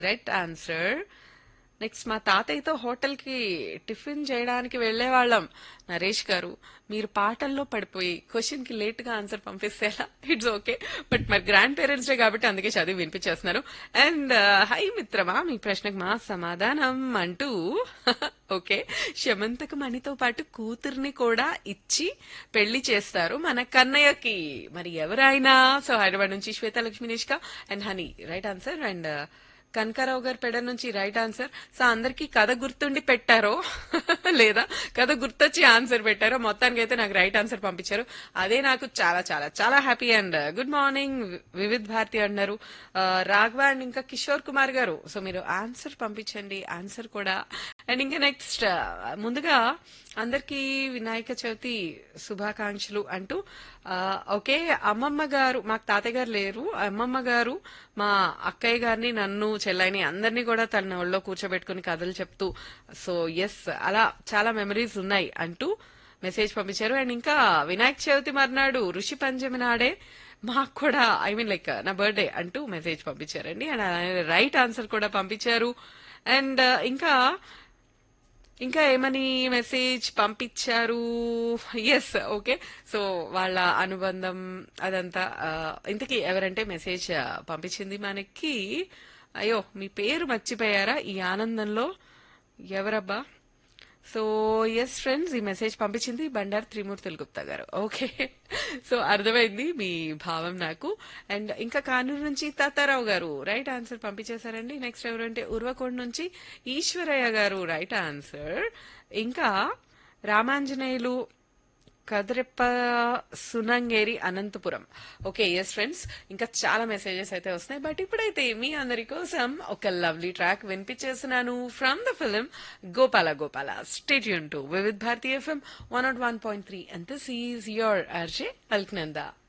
right answer next మా తాతయ్యతో hotel కి tiffin చేయడానికి వెళ్లేవాళ్ళం నరేష్ గారు మీరు పాటల్లో పడిపోయి క్వశ్చన్ కి లేట్ గా ఆన్సర్ పంపిస్తే ఎలా ఇట్స్ ఓకే బట్ మరి గ్రాండ్ పేరెంట్స్ డే కాబట్టి అందుకే చదివి వినిపించేస్తున్నారు అండ్ హై మిత్రమా మీ ప్రశ్నకు మా సమాధానం అంటూ ఓకే శమంతకు మణితో పాటు కూతుర్ని కూడా ఇచ్చి పెళ్లి చేస్తారు మన కన్నయ్యకి మరి ఎవరైనా సో హైదరాబాద్ నుంచి Shweta Lakshmi Nishka and honey right answer and Kanakarao గారి పెడ నుంచి రైట్ ఆన్సర్ సో అందరికి కథ గుర్తుండి పెట్టారో లేదా కథ గుర్తొచ్చి ఆన్సర్ పెట్టారో మొత్తానికి అయితే నాకు రైట్ ఆన్సర్ పంపించారు అదే నాకు చాలా చాలా చాలా happy and good morning Vividh Bharati అన్నారు ఆ, రాఘవ అండ్ ఇంకా కిషోర్ కుమార్ గారు సో మీరు ఆన్సర్ పంపించండి ఆన్సర్ కూడా అండ్ ఇంకా నెక్స్ట్ ముందుగా అందరికీ వినాయక చవితి శుభాకాంక్షలు అంటూ ఆ, ఓకే అమ్మమ్మ గారు మాకు తాతయ్య గారు లేరు అమ్మమ్మ గారు మా అక్కయ్య గారిని నన్ను చెల్లైని అందరినీ కూడా తన ఒళ్ళో కూర్చోబెట్టుకుని కథలు చెప్తూ సో ఎస్ అలా చాలా మెమరీస్ ఉన్నాయి అంటూ మెసేజ్ పంపించారు అండ్ ఇంకా వినాయక చవితి మర్నాడు ఋషి పంచమి నాడే మాకు కూడా ఐ మీన్ లైక్ నా బర్త్డే అంటూ మెసేజ్ పంపించారండి అండ్ అలానే రైట్ ఆన్సర్ కూడా పంపించారు అండ్ ఇంకా ఇంకా ఏమని మెసేజ్ పంపించారు ఎస్ ఓకే సో వాళ్ళ అనుబంధం అదంతా ఆ, ఇంతకీ ఎవరంటే మెసేజ్ ఆ, పంపించింది మనకి అయ్యో మీ పేరు మర్చిపోయారా ఈ ఆనందంలో ఎవరబ్బా సో ఎస్ ఫ్రెండ్స్ ఈ మెసేజ్ పంపించింది బండారు త్రిమూర్తులు గుప్తా గారు ఓకే సో అర్థమైంది మీ భావం నాకు అండ్ ఇంకా కానూరు నుంచి తాతారావు గారు రైట్ ఆన్సర్ పంపించేశారండి నెక్స్ట్ ఎవరంటే ఉర్వకోడ్ నుంచి ఈశ్వరయ్య గారు రైట్ ఆన్సర్ ఇంకా Ramanjaneyulu Kadireppa Sunangeri Anantapuram okay yes friends ఇంకా చాలా మెసేజెస్ అయితే వస్తున్నాయి బట్ ఇప్పుడైతే మీ అందరి కోసం ఒక లవ్లీ ట్రాక్ వినిపించేస్తున్నాను from the film Gopala Gopala stay tuned to Vividh Bharati FM one nought one point three and this is your RJ Alaknanda